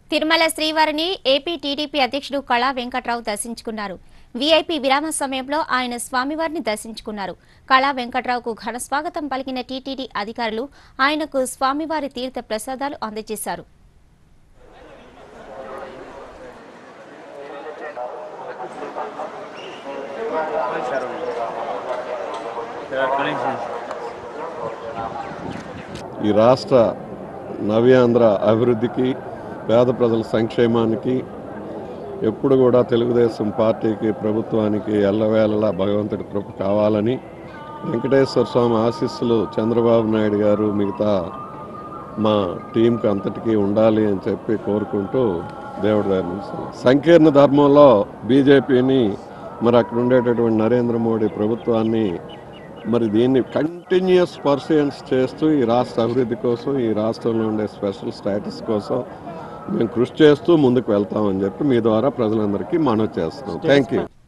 తిరుమల శ్రీవారిని AP TDP అధ్యక్షుడు కళా వెంకట్రావు దర్శించుకున్నారు వీఐపీ విరామ సమయంలో ఆయన స్వామివారిని దర్శించుకున్నారు కళా వెంకట్రావుకు ఘన స్వాగతం పలికిన టీటీడీ అధికారులు ఆయనకు స్వామివారి తీర్థ ప్రసాదాలు అందజేశారు There are connections. ఈ రాష్ట్ర నవ్యాంధ్ర అభివృద్ధికి పేద ప్రజల సంక్షేమానికి ఎప్పుడు కూడా తెలుగుదేశం పార్టీకి ప్రభుత్వానికి ఎల్లవేళలా భగవంతుడి కృప కావాలని వెంకటేశ్వర స్వామి ఆశీస్సులు చంద్రబాబు నాయుడు గారు మిగతా మా టీంకి అంతటికీ ఉండాలి అని చెప్పి కోరుకుంటూ దేవుడి దగ్గర సంకీర్ణ ధర్మంలో బీజేపీని మరి అక్కడ ఉండేటటువంటి నరేంద్ర మోడీ ప్రభుత్వాన్ని మరి దీన్ని కంటిన్యూస్ పర్సూయన్స్ చేస్తూ ఈ రాష్ట్ర అభివృద్ధి కోసం ఈ రాష్ట్రంలో ఉండే స్పెషల్ స్టాటస్ కోసం మేము కృషి చేస్తూ ముందుకు వెళ్తామని చెప్పి మీ ద్వారా ప్రజలందరికీ మనవి చేస్తున్నాం థ్యాంక్ యూ